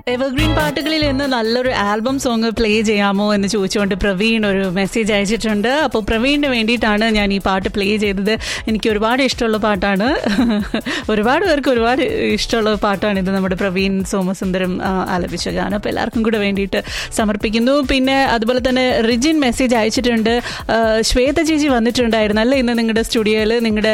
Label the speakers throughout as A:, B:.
A: evergreen പാട്ടുകളിൽ നിന്ന് നല്ലൊരു ആൽബം സോങ് പ്ലേ ചെയ്യാമോ എന്ന് ചോദിച്ചുകൊണ്ട് പ്രവീൺ ഒരു മെസ്സേജ് അയച്ചിട്ടുണ്ട് അപ്പോൾ പ്രവീണിന് വേണ്ടിയിട്ടാണ് ഞാൻ ഈ പാട്ട് പ്ലേ ചെയ്തത് എനിക്ക് ഒരുപാട് ഇഷ്ടമുള്ള പാട്ടാണ് ഒരുപാട് പേർക്ക് ഒരുപാട് ഇഷ്ടമുള്ള പാട്ടാണ് ഇത് നമ്മുടെ പ്രവീൺ സോമസുന്ദരം ആ, ആലപിച്ച ഗാനം അപ്പോൾ എല്ലാവർക്കും കൂടെ വേണ്ടിയിട്ട് സമർപ്പിക്കുന്നു പിന്നെ അതുപോലെ തന്നെ റിജിൻ മെസ്സേജ് അയച്ചിട്ടുണ്ട് ആ, ശ്വേത ചേച്ചി വന്നിട്ടുണ്ടായിരുന്നു അല്ലേ ഇന്ന് നിങ്ങളുടെ സ്റ്റുഡിയോയിൽ നിങ്ങളുടെ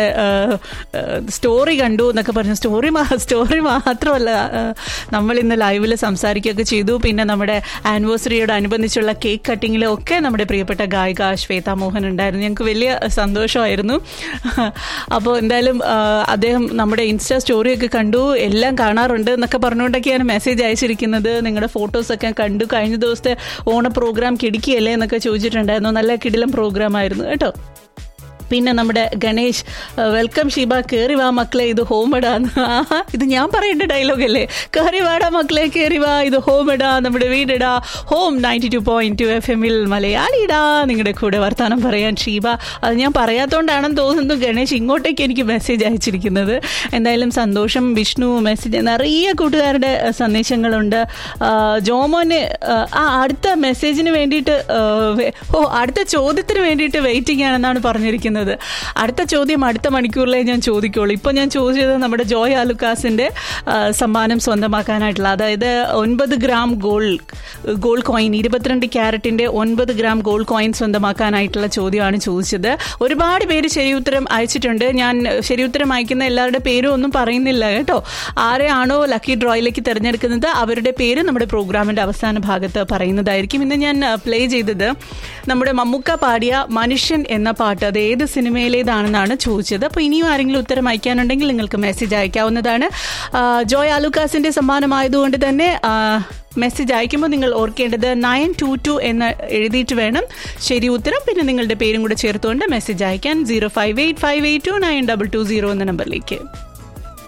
A: സ്റ്റോറി കണ്ടു എന്നൊക്കെ പറഞ്ഞു സ്റ്റോറി സ്റ്റോറി മാത്രമല്ല ആ, നമ്മൾ ഇന്ന് ലൈവിൽ സംസാരിക്കുകയൊക്കെ ചെയ്തു പിന്നെ നമ്മുടെ ആനിവേഴ്സറിയോട് അനുബന്ധിച്ചുള്ള കേക്ക് കട്ടിങ്ങിലും ഒക്കെ നമ്മുടെ പ്രിയപ്പെട്ട ഗായിക ശ്വേത മോഹൻ ഉണ്ടായിരുന്നു ഞങ്ങൾക്ക് വലിയ സന്തോഷമായിരുന്നു അപ്പോൾ എന്തായാലും ആ, അദ്ദേഹം നമ്മുടെ ഇൻസ്റ്റാ സ്റ്റോറിയൊക്കെ കണ്ടു എല്ലാം കാണാറുണ്ട് എന്നൊക്കെ പറഞ്ഞുകൊണ്ടൊക്കെയാണ് മെസ്സേജ് അയച്ചിരിക്കുന്നത് നിങ്ങളുടെ ഫോട്ടോസൊക്കെ കണ്ടു കഴിഞ്ഞ ദിവസത്തെ ഓണ പ്രോഗ്രാം കിടിക്കുകയല്ലേ എന്നൊക്കെ ചോദിച്ചിട്ടുണ്ടായിരുന്നു നല്ല കിടിലം പ്രോഗ്രാം ആയിരുന്നു കേട്ടോ പിന്നെ നമ്മുടെ ഗണേഷ് വെൽക്കം ഷീബ കയറി വാ മക്കളെ ഇത് ഹോമിടാന്ന് ആഹാ ഇത് ഞാൻ പറയേണ്ട ഡയലോഗ് അല്ലേ കയറി വാടാ മക്കളെ കയറി വാ ഇത് ഹോമിടാ നമ്മുടെ വീടിടാ home ninety two point two F എമ്മിൽ മലയാളിടാ നിങ്ങളുടെ കൂടെ വർത്താനം പറയാൻ ഷീബ അത് ഞാൻ പറയാത്തോണ്ടാണെന്ന് തോന്നുന്നു ഗണേഷ് ഇങ്ങോട്ടേക്ക് എനിക്ക് മെസ്സേജ് അയച്ചിരിക്കുന്നത് എന്തായാലും സന്തോഷം വിഷ്ണു മെസ്സേജ് നിറയെ കൂട്ടുകാരുടെ അഹ്, സന്ദേശങ്ങളുണ്ട് ആ, ജോമോന് ആ, ആ അടുത്ത മെസ്സേജിന് വേണ്ടിയിട്ട് ആ, വെ- ഓ അടുത്ത ചോദ്യത്തിന് വേണ്ടിയിട്ട് വെയിറ്റിംഗ് ആണെന്നാണ് പറഞ്ഞിരിക്കുന്നത് അടുത്ത ചോദ്യം അടുത്ത മണിക്കൂറിലേ ഞാൻ ചോദിക്കുള്ളൂ ഇപ്പോൾ ഞാൻ ചോദിച്ചത് നമ്മുടെ ജോയ് ആലുക്കാസിൻ്റെ ആ, സമ്മാനം സ്വന്തമാക്കാനായിട്ടുള്ള അതായത് ഒൻപത് ഗ്രാം ഗോൾഡ് ഗോൾഡ് കോയിൻ ഇരുപത്തിരണ്ട് ക്യാരറ്റിൻ്റെ ഒൻപത് ഗ്രാം ഗോൾഡ് കോയിൻ സ്വന്തമാക്കാനായിട്ടുള്ള ചോദ്യമാണ് ചോദിച്ചത് ഒരുപാട് പേര് ശരി ഉത്തരം അയച്ചിട്ടുണ്ട് ഞാൻ ശരി ഉത്തരം അയക്കുന്ന എല്ലാവരുടെ പേരും ഒന്നും പറയുന്നില്ല കേട്ടോ ആരെയാണോ ലക്കി ഡ്രോയിലേക്ക് തിരഞ്ഞെടുക്കുന്നത് അവരുടെ പേര് നമ്മുടെ പ്രോഗ്രാമിന്റെ അവസാന ഭാഗത്ത് പറയുന്നതായിരിക്കും ഇന്ന് ഞാൻ പ്ലേ ചെയ്തത് നമ്മുടെ മമ്മൂക്ക പാടിയ മനുഷ്യൻ എന്ന പാട്ട് അത് ഏത് സിനിമയിലേതാണെന്നാണ് ചോദിച്ചത് അപ്പോൾ ഇനിയും ആരെങ്കിലും ഉത്തരം അയക്കാനുണ്ടെങ്കിൽ നിങ്ങൾക്ക് മെസ്സേജ് അയക്കാവുന്നതാണ് ആ, ജോയ് ആലുക്കാസിന്റെ സമ്മാനമായതുകൊണ്ട് തന്നെ ആ, മെസ്സേജ് അയക്കുമ്പോൾ നിങ്ങൾ ഓർക്കേണ്ടത് നയൻ ടു ടു എന്ന് എഴുതിയിട്ട് വേണം ശരി ഉത്തരം പിന്നെ നിങ്ങളുടെ പേരും കൂടെ ചേർത്തുകൊണ്ട് മെസ്സേജ് അയക്കാൻ zero five eight five eight two nine double two zero എന്ന നമ്പറിലേക്ക്